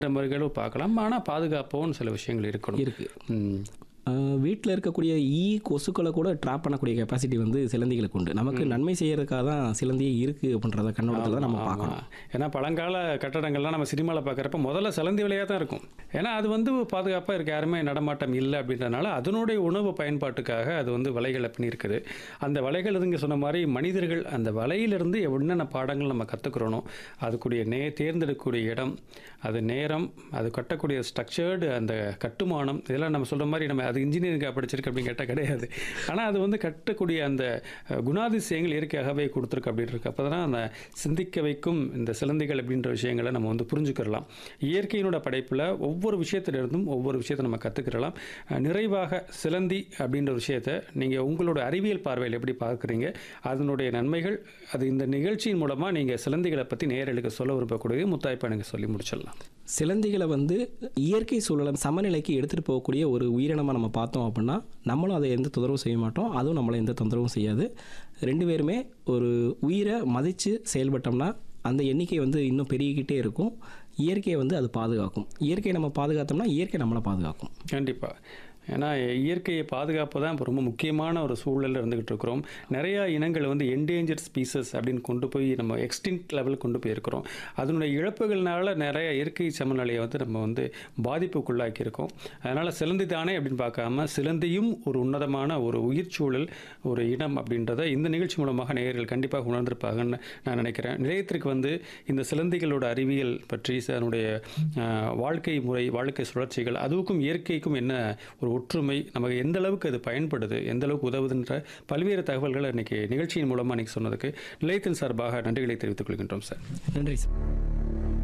நபர்களும் பார்க்கலாம் ஆனால் பாதுகாப்பும் சில விஷயங்கள் இருக்கணும் இருக்கு ம். வீட்டில் இருக்கக்கூடிய ஈ கொசுக்களை கூட ட்ராப் பண்ணக்கூடிய கெப்பாசிட்டி வந்து சிலந்திகளுக்கு உண்டு நமக்கு நன்மை செய்யறதுக்காக தான் சிலந்தியே இருக்கு அப்படின்றத கண்ணோட்டத்தில் தான் நம்ம ஆமா. பார்க்கணும் ஏன்னா பழங்கால கட்டடங்கள்லாம் நம்ம சினிமாவில் பார்க்குறப்ப முதல்ல சிலந்தி விலையாக தான் இருக்கும் ஏன்னா அது வந்து பாதுகாப்பாக இருக்க யாருமே நடமாட்டம் இல்லை அப்படின்றனால அதனுடைய உணவு பயன்பாட்டுக்காக அது வந்து வலைகளை பின்னிருக்குது அந்த வலைகள் இங்கே சொன்ன மாதிரி மனிதர்கள் அந்த வலையிலிருந்து என்னென்ன பாடங்கள் நம்ம கற்றுக்குறோனோ அதுக்குரிய நே தேர்ந்தெடுக்கக்கூடிய இடம் அது நேரம் அது கட்டக்கூடிய ஸ்ட்ரக்சர்டு அந்த கட்டுமானம் இதெல்லாம் நம்ம சொல்கிற மாதிரி நம்ம அது இன்ஜினியரிங்காக படிச்சிருக்கு அப்படின்னு கேட்டால் கிடையாது ஆனால் அது வந்து கட்டக்கூடிய அந்த அஹ், குணாதிசயங்கள் இயற்கையாகவே கொடுத்துருக்கு அப்படின்னு இருக்கு அப்போ தான் அந்த சிந்திக்க வைக்கும் இந்த சிலந்திகள் அப்படின்ற விஷயங்களை நம்ம வந்து புரிஞ்சுக்கிறலாம் இயற்கையினோட படைப்பில் ஒவ்வொரு விஷயத்திலிருந்தும் ஒவ்வொரு விஷயத்தை நம்ம கற்றுக்கிறலாம் நிறைவாக சிலந்தி அப்படின்ற விஷயத்தை நீங்கள் உங்களோட அறிவியல் பார்வையில் எப்படி பார்க்குறீங்க அதனுடைய நன்மைகள் அது இந்த நிகழ்ச்சியின் மூலமாக நீங்கள் சிலந்திகளை பற்றி நேரலுக்கு சொல்ல விரும்பக்கூடிய முத்தாய்ப்பா எனக்கு சொல்லி முடிச்சிடலாம் சிலந்திகளை வந்து இயற்கை சூழலை சமநிலைக்கு எடுத்துகிட்டு போகக்கூடிய ஒரு உயிரினமாக நம்ம பார்த்தோம் அப்படின்னா நம்மளும் அதை எந்த தொந்தரவும் செய்ய மாட்டோம் அதுவும் நம்மளை எந்த தொந்தரவும் செய்யாது ரெண்டு பேருமே ஒரு உயிரை மதித்து செயல்பட்டோம்னா அந்த எண்ணிக்கை வந்து இன்னும் பெருகிக்கிட்டே இருக்கும் இயற்கையை வந்து அது பாதுகாக்கும் இயற்கையை நம்ம பாதுகாத்தோம்னா இயற்கை நம்மளை பாதுகாக்கும் கண்டிப்பாக ஏன்னா இயற்கையை பாதுகாப்பு தான் இப்போ ரொம்ப முக்கியமான ஒரு சூழலில் இருந்துகிட்டு இருக்கிறோம் நிறையா இனங்கள் வந்து என்டேஞ்சர் ஸ்பீசஸ் அப்படின்னு கொண்டு போய் நம்ம எக்ஸ்டிங்க்ட் லெவல் கொண்டு போயிருக்கிறோம் அதனுடைய இழப்புகள்னால நிறைய இயற்கை சமநிலையை வந்து நம்ம வந்து பாதிப்புக்குள்ளாக்கியிருக்கோம் அதனால் சிலந்தி தானே அப்படின்னு பார்க்காம சிலந்தியும் ஒரு உன்னதமான ஒரு உயிர் சூழல் ஒரு இனம் அப்படின்றத இந்த நிகழ்ச்சி மூலமாக நேயர்கள் கண்டிப்பாக உணர்ந்திருப்பாங்கன்னு நான் நினைக்கிறேன் நிலையத்திற்கு வந்து இந்த சிலந்திகளோட அறிவியல் பற்றி அதனுடைய அஹ், வாழ்க்கை முறை வாழ்க்கை சுழற்சிகள் அதுக்கும் இயற்கைக்கும் என்ன ஒரு ஒற்றுமை நமக்கு எந்த அளவுக்கு அது பயன்படுது எந்த அளவுக்கு உதவுதுன்ற பல்வேறு தகவல்களை இன்னைக்கு நிகழ்ச்சியின் மூலமாக இன்னைக்கு சொன்னதுக்கு நிலையத்தின் சார்பாக நன்றிகளை தெரிவித்துக் கொள்கின்றோம் சார் நன்றி சார்